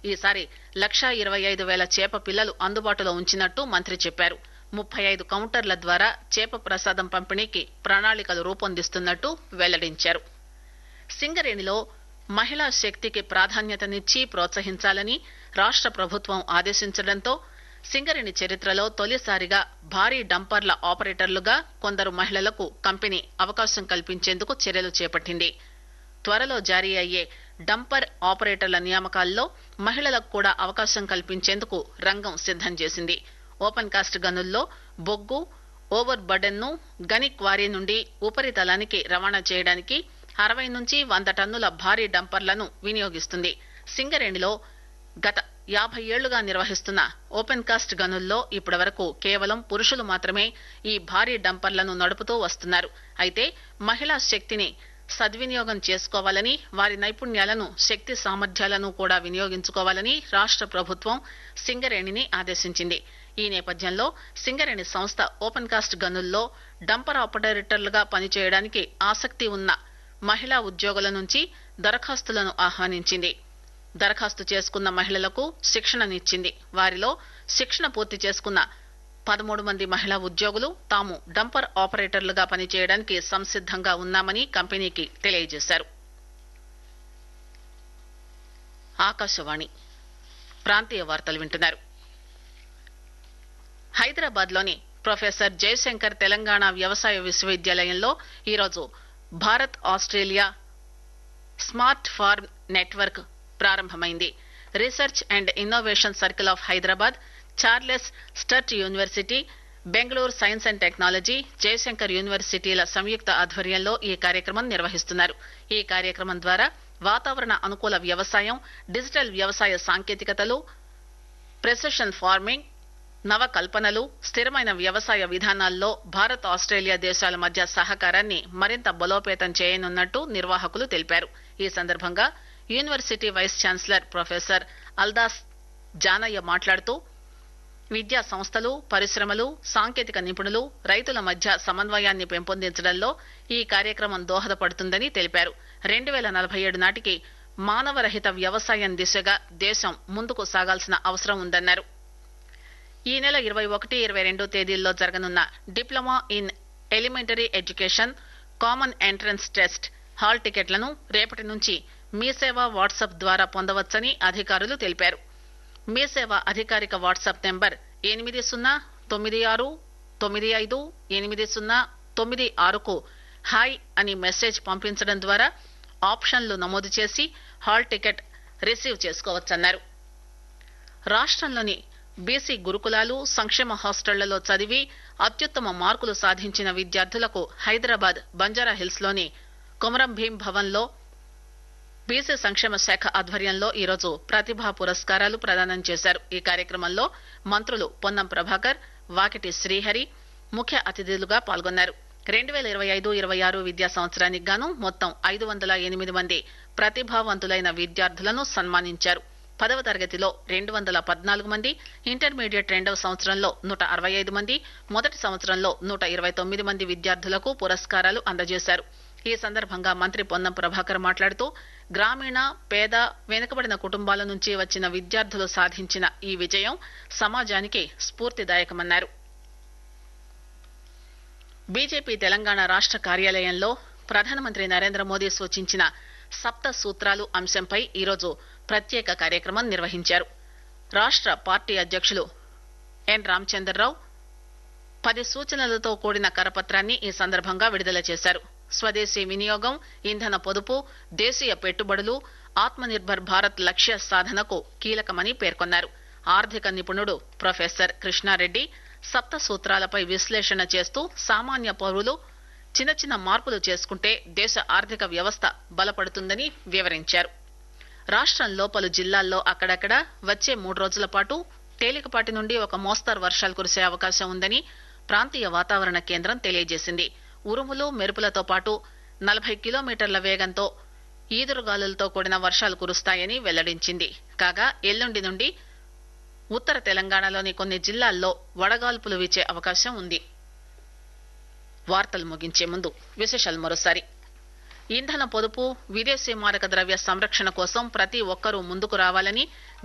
ఈసారి లక్షా ఇరవై ఐదు వేల చేప పిల్లలు అందుబాటులో ఉంచినట్టు మంత్రి చెప్పారు ముప్పై ఐదు కౌంటర్ల ద్వారా చేప ప్రసాదం పంపిణీకి ప్రణాళికలు రూపొందిస్తున్నట్టు వెల్లడించారు సింగరేణిలో మహిళా శక్తికి ప్రాధాన్యతనిచ్చి ప్రోత్సహించాలని రాష్ట ప్రభుత్వం ఆదేశించడంతో సింగరేణి చరిత్రలో తొలిసారిగా భారీ డంపర్ల ఆపరేటర్లుగా కొందరు మహిళలకు కంపెనీ అవకాశం కల్పించేందుకు చర్యలు చేపట్టింది త్వరలో జారీ అయ్యే డంపర్ ఆపరేటర్ల నియామకాల్లో మహిళలకు కూడా అవకాశం కల్పించేందుకు రంగం సిద్దం చేసింది ఓపెన్ కాస్ట్ గనుల్లో బొగ్గు ఓవర్ బర్డెన్ ను గని క్వారీ నుండి ఉపరితలానికి రవాణా చేయడానికి అరవై నుంచి వంద టన్నుల భారీ డంపర్లను వినియోగిస్తుంది సింగరేణిలో గత యాభై ఏళ్లుగా నిర్వహిస్తున్న ఓపెన్ కాస్ట్ గనుల్లో ఇప్పటి వరకు కేవలం పురుషులు మాత్రమే ఈ భారీ డంపర్లను నడుపుతూ వస్తున్నారు అయితే మహిళా శక్తిని సద్వినియోగం చేసుకోవాలని వారి నైపుణ్యాలను శక్తి సామర్థ్యాలను కూడా వినియోగించుకోవాలని రాష్ట ప్రభుత్వం సింగరేణిని ఆదేశించింది ఈ నేపథ్యంలో సింగరేణి సంస్థ ఓపెన్ కాస్ట్ గనుల్లో డంపర్ ఆపరేటర్లుగా పనిచేయడానికి ఆసక్తి ఉన్న మహిళా ఉద్యోగుల నుంచి దరఖాస్తులను ఆహ్వానించింది దరఖాస్తు చేసుకున్న మహిళలకు శిక్షణనిచ్చింది వారిలో శిక్షణ పూర్తి చేసుకున్న పదమూడు మంది మహిళా ఉద్యోగులు తాము డంపర్ ఆపరేటర్లుగా పనిచేయడానికి సంసిద్దంగా ఉన్నామని కంపెనీకి తెలియజేశారు ఆకాశవాణి ప్రాంతీయ వార్తలు వింటున్నారు హైదరాబాద్ లోని ప్రొఫెసర్ జయశంకర్ తెలంగాణ వ్యవసాయ విశ్వవిద్యాలయంలో ఈరోజు Bharat Australia smart farm network ప్రారంభమైంది research and innovation circle of Hyderabad Charles Sturt university Bengaluru science and technology Jayashankar యూనివర్సిటీల సంయుక్త ఆధ్వర్యంలో ఈ కార్యక్రమం నిర్వహిస్తున్నారు ఈ కార్యక్రమం ద్వారా వాతావరణ అనుకూల వ్యవసాయం డిజిటల్ వ్యవసాయ సాంకేతికతలు ప్రెసిషన్ ఫార్మింగ్ నవకల్పనలు స్థిరమైన వ్యవసాయ విధానాల్లో భారత్ ఆస్ట్రేలియా దేశాల మధ్య సహకారాన్ని మరింత బలోపేతం చేయనున్నట్టు నిర్వాహకులు తెలిపారు ఈ సందర్భంగా university vice chancellor professor Aldas Janaiah మాట్లాడుతూ విద్యా సంస్థలు పరిశ్రమలు సాంకేతిక నిపుణులు రైతుల మధ్య సమన్వయాన్ని పెంపొందించడంలో ఈ కార్యక్రమం దోహదపడుతుందని తెలిపారు రెండు వేల నలభై ఏడు నాటికి మానవరహిత వ్యవసాయం దిశగా దేశం ముందుకు సాగాల్సిన అవసరం ఉందన్నారు ఈ నెల ఇరవై ఒకటి ఇరవై రెండు తేదీల్లో జరగనున్న diploma in elementary education common entrance test hall టికెట్లను రేపటి నుంచి మీ సేవ వాట్సాప్ ద్వారా పొందవచ్చని అధికారులు తెలిపారు మీ సేవ అధికారిక వాట్సాప్ నెంబర్ ఎనిమిది సున్నా తొమ్మిది ఆరు తొమ్మిది ఐదు ఎనిమిది సున్నా తొమ్మిది ఆరుకు హాయ్ అని మెసేజ్ పంపించడం ద్వారా ఆప్షన్లు నమోదు చేసి హాల్ టికెట్ రిసీవ్ చేసుకోవచ్చన్నారు రాష్ట్రంలోని బీసీ గురుకులాలు సంక్షేమ హాస్టళ్లలో చదివి అత్యుత్తమ మార్కులు సాధించిన విద్యార్థులకు హైదరాబాద్ బంజారా హిల్స్ లోని కొమరం భీం భవన్ లో బీసీ సంక్షేమ శాఖ ఆధ్వర్యంలో ఈరోజు ప్రతిభా పురస్కారాలు ప్రదానం చేశారు ఈ కార్యక్రమంలో మంత్రులు పొన్నం ప్రభాకర్ వాకిటి శ్రీహరి ముఖ్య అతిథులుగా పాల్గొన్నారు రెండు వేల ఇరవై ఐదు ఇరవై ఆరు విద్యా సంవత్సరానికి గాను మొత్తం ఐదు వందల ఎనిమిది మంది ప్రతిభావంతులైన విద్యార్థులను సన్మానించారు పదవ తరగతిలో రెండు వందల పద్నాలుగు మంది ఇంటర్మీడియట్ రెండవ సంవత్సరంలో నూట అరవై ఐదు మంది మొదటి సంవత్సరంలో నూట ఇరవై తొమ్మిది మంది విద్యార్థులకు పురస్కారాలు అందజేశారు ఈ సందర్భంగా మంత్రి పొన్నం ప్రభాకర్ మాట్లాడుతూ గ్రామీణ పేద వెనుకబడిన కుటుంబాల నుంచి వచ్చిన విద్యార్థులు సాధించిన ఈ విజయం సమాజానికి స్ఫూర్తిదాయకమన్నారు బీజేపీ తెలంగాణ రాష్ట కార్యాలయంలో ప్రధానమంత్రి నరేంద్ర మోదీ సూచించిన సప్త సూత్రాలు అంశంపై ఈరోజు ప్రత్యేక కార్యక్రమం నిర్వహించారు రాష్ట పార్టీ అధ్యక్షులు ఎన్ రామచంద్రరావు పది సూచనలతో కూడిన కరపత్రాన్ని ఈ సందర్భంగా విడుదల చేశారు స్వదేశీ వినియోగం ఇంధన పొదుపు దేశీయ పెట్టుబడులు ఆత్మనిర్భర్ భారత్ లక్ష్య సాధనకు కీలకమని పేర్కొన్నారు ఆర్థిక నిపుణుడు ప్రొఫెసర్ కృష్ణారెడ్డి సప్త సూత్రాలపై విశ్లేషణ చేస్తూ సామాన్య పౌరులు చిన్న చిన్న మార్పులు చేసుకుంటే దేశ ఆర్థిక వ్యవస్థ బలపడుతుందని వివరించారు రాష్టంలో పలు జిల్లాల్లో అక్కడక్కడ వచ్చే మూడు రోజుల పాటు తేలికపాటి నుండి ఒక మోస్తరు వర్షాలు కురిసే అవకాశం ఉందని ప్రాంతీయ వాతావరణ కేంద్రం తెలియజేసింది ఉరుములు మెరుపులతో పాటు నలభై కిలోమీటర్ల వేగంతో ఈదురుగాలులతో కూడిన వర్షాలు కురుస్తాయని వెల్లడించింది కాగా ఎల్లుండి నుండి ఉత్తర తెలంగాణలోని కొన్ని జిల్లాల్లో వడగాల్పులు వీచే అవకాశం ఉంది వార్తలు ముగించే ముందు విశేషాలు మరోసారి ఇంధన పొదుపు విదేశీ మారక ద్రవ్య సంరక్షణ కోసం ప్రతి ఒక్కరూ ముందుకు రావాలని